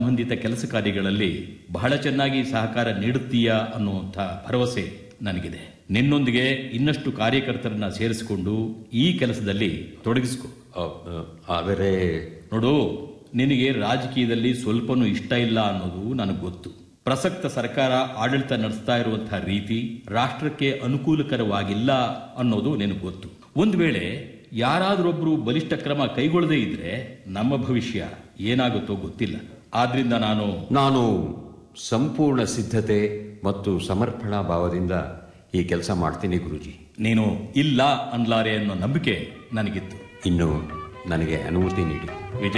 ಸಂಬಂಧಿತ ಕೆಲಸ ಕಾರ್ಯಗಳಲ್ಲಿ ಬಹಳ ಚೆನ್ನಾಗಿ ಸಹಕಾರ ನೀಡುತ್ತೀಯಾ ಅನ್ನುವಂಥ ಭರವಸೆ ನನಗಿದೆ ನಿನ್ನೊಂದಿಗೆ ಇನ್ನಷ್ಟು ಕಾರ್ಯಕರ್ತರನ್ನ ಸೇರಿಸಿಕೊಂಡು ಈ ಕೆಲಸದಲ್ಲಿ ತೊಡಗಿಸಿಕೊ ಅ, ಅ, ಆದರೆ ನೋಡು ನಿನಗೆ ರಾಜಕೀಯದಲ್ಲಿ ಸ್ವಲ್ಪನೂ ಇಷ್ಟ ಇಲ್ಲ ಅನ್ನೋದು ನನಗೆ ಗೊತ್ತು ಪ್ರಸಕ್ತ ಸರ್ಕಾರ ಆಡಳಿತ ನಡೆಸ್ತಾ ಇರುವಂತಹ ರೀತಿ ರಾಷ್ಟ್ರಕ್ಕೆ ಅನುಕೂಲಕರವಾಗಿಲ್ಲ ಅನ್ನೋದು ನಿನಗೆ ಗೊತ್ತು ಒಂದು ವೇಳೆ ಯಾರಾದ್ರೊಬ್ರು ಬಲಿಷ್ಠ ಕ್ರಮ ಕೈಗೊಳ್ಳದೇ ಇದ್ರೆ ನಮ್ಮ ಭವಿಷ್ಯ ಏನಾಗುತ್ತೋ ಗೊತ್ತಿಲ್ಲ ಆದ್ರಿಂದ ನಾನು ನಾನು ಸಂಪೂರ್ಣ ಸಿದ್ಧತೆ ಮತ್ತು ಸಮರ್ಪಣಾ ಭಾವದಿಂದ ಈ ಕೆಲಸ ಮಾಡ್ತೀನಿ ಗುರುಜಿ ನೀನು ಇಲ್ಲ ಅನ್ಲಾರೆ ಅನ್ನೋ ನಂಬಿಕೆ ನನಗಿತ್ತು ಇನ್ನು ನನಗೆ ಅನುಮತಿ ನೀಡಿ ವಿಜಯ್